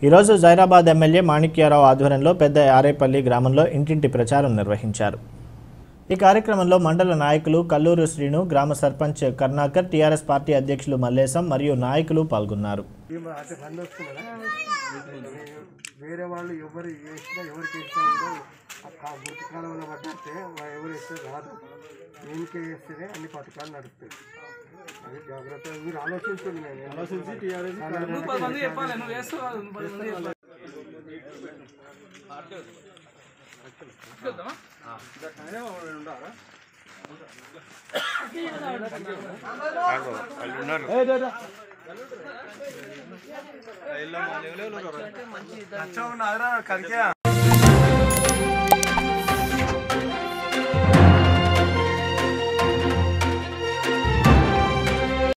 ఈరోజు జైరాబాద్ ఎమ్మెల్యే మాణిక్యారావు ఆధ్వర్యంలో పెద్ద ఆరేపల్లి గ్రామంలో ఇంటింటి ప్రచారం నిర్వహించారు ఈ కార్యక్రమంలో మండల నాయకులు కల్లూరు శ్రీను గ్రామ సర్పంచ్ కర్ణాకర్ టీఆర్ఎస్ పార్టీ అధ్యక్షులు మల్లేశం మరియు నాయకులు పాల్గొన్నారు అంటే బంద్ వస్తుందా వేరే వాళ్ళు ఎవరు వేసినా ఎవరికి వేసినా కూడా ఆ కా- గుర్తు కాలంలో పట్టిస్తే ఎవరు వేస్తే రాదు దీనికి వేస్తేనే అన్ని పథకాలు నడుస్తాయి అది జాగ్రత్తగా మీరు ఆలోచించండి నేను ఆలోచించి अच्छा ఉన్నారా కరికే